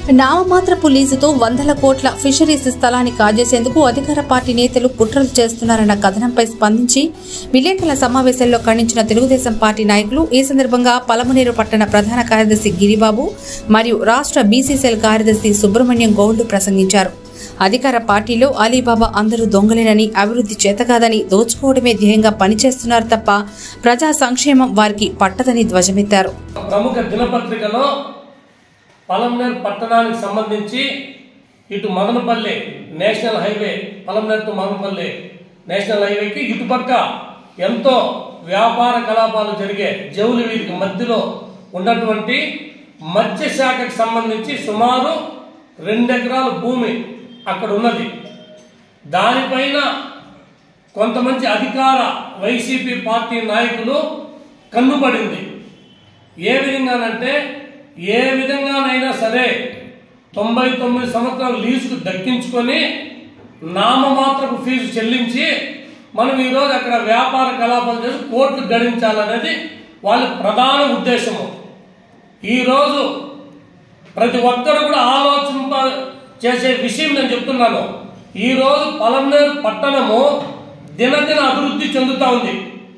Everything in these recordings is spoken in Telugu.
నామమాత్రపు లీజుతో వందల కోట్ల ఫిషరీస్ స్థలాన్ని కాజేసేందుకు అధికార పార్టీ నేతలు కుట్రలు చేస్తున్నారన్న కథనంపై స్పందించి విలేకరుల సమావేశంలో ఖండించిన తెలుగుదేశం పార్టీ నాయకులు ఈ సందర్భంగా పలమనేరు పట్టణ ప్రధాన కార్యదర్శి గిరిబాబు మరియు రాష్ట్ర బీసీసీఎల్ కార్యదర్శి సుబ్రహ్మణ్యం గౌడ్లు ప్రసంగించారు అధికార పార్టీలో అలీబాబా అందరూ దొంగలేనని అభివృద్ధి చేతకాదని దోచుకోవడమే ధ్యేయంగా పనిచేస్తున్నారు తప్ప ప్రజా సంక్షేమం వారికి పట్టదని ధ్వజమెత్తారు ప్రముఖ దినపత్రికలో పలంనేరు పట్టణానికి సంబంధించి ఇటు Madanapalle national highway Palamaner to Madanapalle national హైవేకి ఇటుపక్క ఎంతో వ్యాపార కలాపాలు జరిగే జౌలి వీధికి మధ్యలో ఉన్నటువంటి మత్స్య శాఖకు సంబంధించి సుమారు రెండు ఎకరాల భూమి అక్కడ ఉన్నది దానిపైన కొంతమంది అధికార వైసీపీ పార్టీ నాయకులు కన్నుపడింది ఏ విధంగానంటే ఏ విధంగానైనా సరే తొంభై తొమ్మిది సంవత్సరాలు లీజుకు దక్కించుకొని నామమాత్రపు ఫీజు చెల్లించి మనం ఈరోజు అక్కడ వ్యాపార కలాపాలు చేసి కోర్టు గడించాలనేది వాళ్ళ ప్రధాన ఉద్దేశము ఈరోజు ప్రతి ఒక్కరు కూడా ఆలోచింప చేసే విషయం నేను చెప్తున్నాను ఈరోజు పలంనేరు పట్టణము దినదిన అభివృద్ధి చెందుతా ఉంది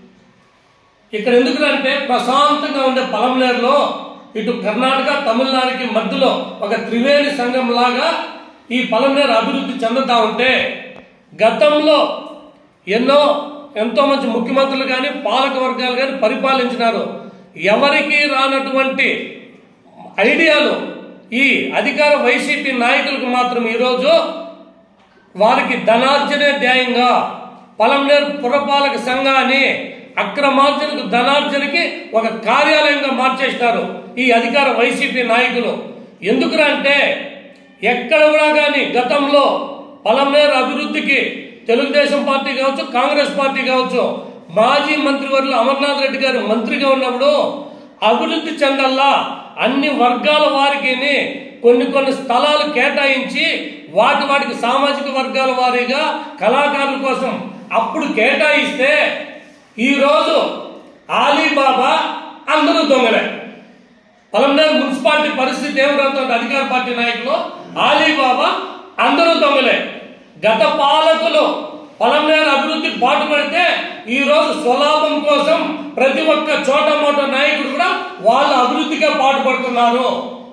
ఇక్కడ ఎందుకంటే ప్రశాంతంగా ఉండే పలంనేరులో ఇటు కర్ణాటక తమిళనాడుకి మధ్యలో ఒక త్రివేణి సంఘం లాగా ఈ పలంనేరు అభివృద్ధి చెందుతా ఉంటే గతంలో ఎన్నో ఎంతో మంది ముఖ్యమంత్రులు కానీ పాలక వర్గాలు కానీ పరిపాలించినారు ఎవరికి రానటువంటి ఐడియాలు ఈ అధికార వైసీపీ నాయకులకు మాత్రం ఈరోజు వారికి ధనార్జనే ధ్యేయంగా పలంనేరు పురపాలక సంఘాన్ని అక్రమార్జనకు ధనార్జనకి ఒక కార్యాలయంగా మార్చేసినారు ఈ అధికార వైసీపీ నాయకులు ఎందుకునంటే ఎక్కడ కూడా కానీ గతంలో పలంనేరు అభివృద్ధికి తెలుగుదేశం పార్టీ కావచ్చు కాంగ్రెస్ పార్టీ కావచ్చు మాజీ మంత్రివర్యులు అమర్నాథ్ రెడ్డి గారు మంత్రిగా ఉన్నప్పుడు అభివృద్ధి చెందల్లా అన్ని వర్గాల వారికి కొన్ని కొన్ని స్థలాలు కేటాయించి వాటి వాటికి సామాజిక వర్గాల వారీగా కళాకారుల కోసం అప్పుడు కేటాయిస్తే ఈరోజు ఆలీబాబా అందరూ దొంగలే పలంనేరు మున్సిపాలిటీ పరిస్థితి ఏమిటంటే అధికార పార్టీ నాయకులు ఆలీబాబా అందరూ దొంగలే గత పాలకులు పలంనేరు అభివృద్ధికి పాటుపడితే ఈ రోజు స్వలాభం కోసం ప్రతి ఒక్క చోట మోట నాయకుడు కూడా వాళ్ళ అభివృద్ధిగా పాటుపడుతున్నారు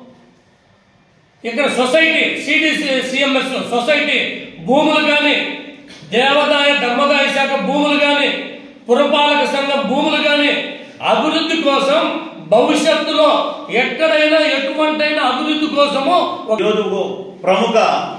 ఇక్కడ సొసైటీ సిడిసి సిఎంఎస్ సొసైటీ భూములు కానీ దేవాదాయ ధర్మదాయ శాఖ భూములు కానీ పురపాలక సంఘం భూములు కానీ అభివృద్ధి కోసం భవిష్యత్తులో ఎక్కడైనా ఎటువంటైనా అభివృద్ధి కోసము ఒక ఈరోజు ఓ ప్రముఖ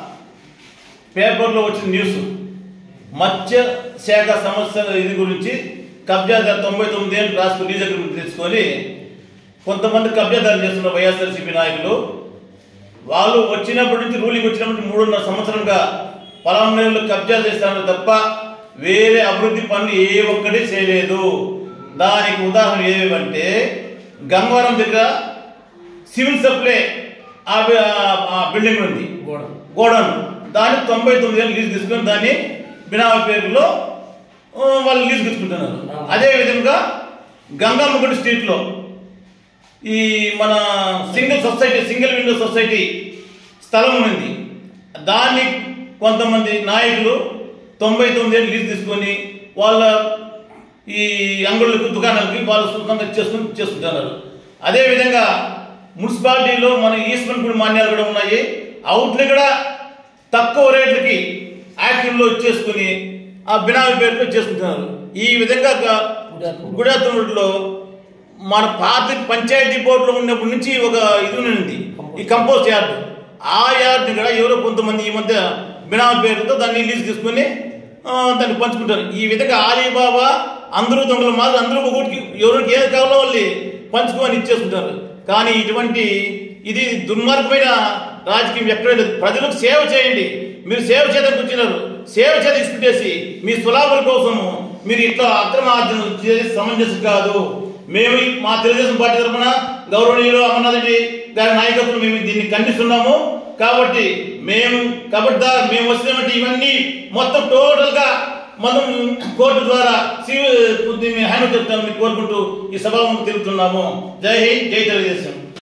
పేపర్లో వచ్చిన న్యూస్ మత్స్య శాఖ సమస్య ఇది గురించి కబ్జాదారు తొంభై తొమ్మిది ఏళ్ళు రాష్ట్ర లీజ్ అగ్రిమెంట్ తెచ్చుకొని కొంతమంది కబ్జాదారు చేస్తున్న వైఎస్ఆర్సీపీ నాయకులు వాళ్ళు వచ్చినప్పటి నుంచి రూలింగ్ వచ్చినప్పటి నుంచి మూడున్నర సంవత్సరంగా పొలంలో కబ్జా చేస్తాను తప్ప వేరే అభివృద్ధి పనులు ఏ ఒక్కటి చేయలేదు దానికి ఉదాహరణ ఏమంటే గంగవరం దగ్గర సివిల్ సప్లై ఆ బి- ఆ బిల్డింగ్ ఉంది గోడ గోడౌన్ దాన్ని తొంభై తొమ్మిది ఏళ్ళు లీజ్ తీసుకుని దాన్ని బినామా పేరులో ఆ, వాళ్ళు లీజ్ తీసుకుంటున్నారు అదే విధంగా గంగామ్మగుడి స్ట్రీట్లో ఈ మన single society single window society స్థలం ఉంది దాన్ని కొంతమంది నాయకులు తొంభై తొమ్మిది ఏళ్ళు లీజ్ తీసుకొని వాళ్ళ ఈ అంగుళ్ళకి దుకాణాలకి వాళ్ళు సొంతంగా చేసుకుని చేసుకుంటున్నారు అదేవిధంగా మున్సిపాలిటీలో మన ఈశ్వరన్ గుడి మాన్యాలు కూడా ఉన్నాయి అవుట్లు కూడా తక్కువ రేట్లకి యాక్టివ్లో ఇచ్చేసుకుని ఆ బినామీ పేరుతో చేసుకుంటున్నారు ఈ విధంగా గ- గుడాతుముడిలో మన పాత పంచాయతీ బోర్డులో ఉన్నప్పటి నుంచి ఒక ఇది ఉంది ఈ కంపోస్ట్ యార్డ్ ఆ యార్డ్ని కూడా ఎవరో కొంతమంది ఈ మధ్య బినామీ పేరుతో దాన్ని లీజ్ తీసుకొని ఆ, దాన్ని పంచుకుంటారు ఈ విధంగా ఆలీబాబా అందరూ దొంగలు మాత్రం అందరూ ఒకటికి ఎవరికి ఏది కావాలో వాళ్ళు పంచుకొని ఇచ్చేసుకుంటారు కానీ ఇటువంటి ఇది దుర్మార్గమైన రాజకీయం ఎక్కడ లేదు ప్రజలకు సేవ చేయండి మీరు సేవ చేయడానికి వచ్చినారు సేవ చేత తీసుకుంటేసి మీ సులాభుల కోసము మీరు ఇట్లా అక్రమార్జన చేసి సమంజసం కాదు మేము మా తెలుగుదేశం పార్టీ తరఫున గౌరవనీయులు అమర్నాథ్ రెడ్డి గారి నాయకత్వం మేము దీన్ని ఖండిస్తున్నాము కాబట్టి మేము కాబట్టి మేము వచ్చినటువంటి ఇవన్నీ మొత్తం టోటల్ గా మనం కోర్టు ద్వారా హ్యాండ్ చెప్తామని కోరుకుంటూ ఈ సభ ముందు తిరుగుతున్నాము జై హింద్ జై తెలుగుదేశం